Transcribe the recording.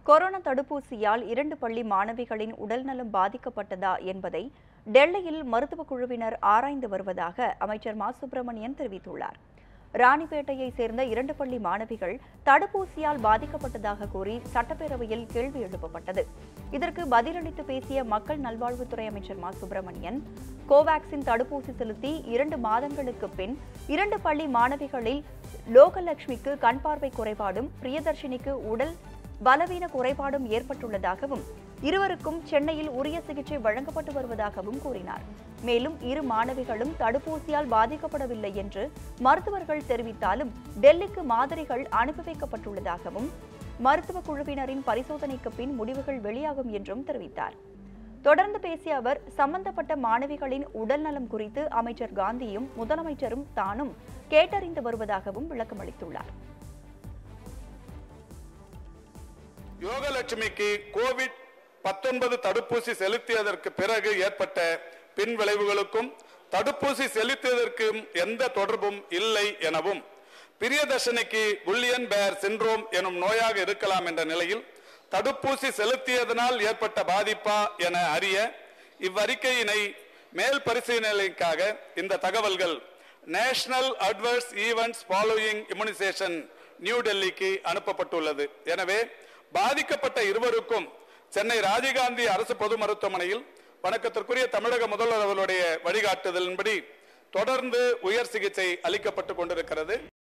corona தடுப்பூசியால் இரண்டு பள்ளி மாணவிகளின் உடல்நலம் பாதிக்கப்பட்டதா என்பதை டெல்லியில் மருத்துவக் குழுவினர் ஆராய்ந்து வருவதாக அமைச்சர் மா சுப்பிரமணியன் தெரிவித்துள்ளார் ராணிப்பேட்டையை சேர்ந்த இரண்டு பள்ளி மாணவிகள் தடுப்பூசியால் பாதிக்கப்பட்டதாக கூறி சட்டப்பேரவையில் கேள்வி எழுப்பப்பட்டது இதற்கு பதிலளித்து பேசிய மக்கள் நல்வாழ்வுத்துறை அமைச்சர் மா சுப்பிரமணியன் கோவாக்சின் தடுப்பூசி செலுத்தி இரண்டு மாதங்களுக்கு பின் இரண்டு பள்ளி மாணவிகளில் லோகலட்சுமிக்கு கண் பார்வை குறைபாடும் பிரியதர்ஷினிக்கு உடல் பலவீன குறைபாடும் ஏற்பட்டுள்ளதாகவும் இருவருக்கும் சென்னையில் உரிய சிகிச்சை வழங்கப்பட்டு வருவதாகவும் கூறினார் மேலும் இரு மாணவிகளும் தடுப்பூசியால் பாதிக்கப்படவில்லை என்று மருத்துவர்கள் தெரிவித்தாலும் டெல்லிக்கு மாதிரிகள் அனுப்பி வைக்கப்பட்டுள்ளதாகவும் மருத்துவ குழுவினரின் பரிசோதனைக்கு பின் முடிவுகள் வெளியாகும் என்றும் தெரிவித்தார் தொடர்ந்து பேசிய அவர் சம்பந்தப்பட்ட மாணவிகளின் உடல்நலம் குறித்து அமைச்சர் காந்தியும் முதலமைச்சரும் தானும் கேட்டறிந்து வருவதாகவும் விளக்கமளித்துள்ளார் யோகலட்சுமிக்கு கோவிட் பத்தொன்பது தடுப்பூசி செலுத்தியதற்கு பிறகு ஏற்பட்ட பின் விளைவுகளுக்கும் தடுப்பூசி செலுத்தியதற்கும் எந்த தொடர்பும் இல்லை எனவும் பிரியதர்ஷினிக்கு குல்லியன் பேர் சிண்ட்ரோம் எனும் நோயாக இருக்கலாம் என்ற நிலையில் தடுப்பூசி செலுத்தியதனால் ஏற்பட்ட பாதிப்பா என அறிய இவ்வறிக்கையினை மேல் பரிசீலனைக்காக இந்த தகவல்கள் national adverse events following immunization new டெல்லிக்கு அனுப்பப்பட்டுள்ளது எனவே பாதிக்கப்பட்ட இருவருக்கும் சென்னை ராஜீவ்காந்தி அரசு பொது மருத்துவமனையில் வணக்கத்திற்குரிய தமிழக முதல்வர் அவர்களுடைய வழிகாட்டுதலின்படி தொடர்ந்து உயர் சிகிச்சை அளிக்கப்பட்டு கொண்டிருக்கிறது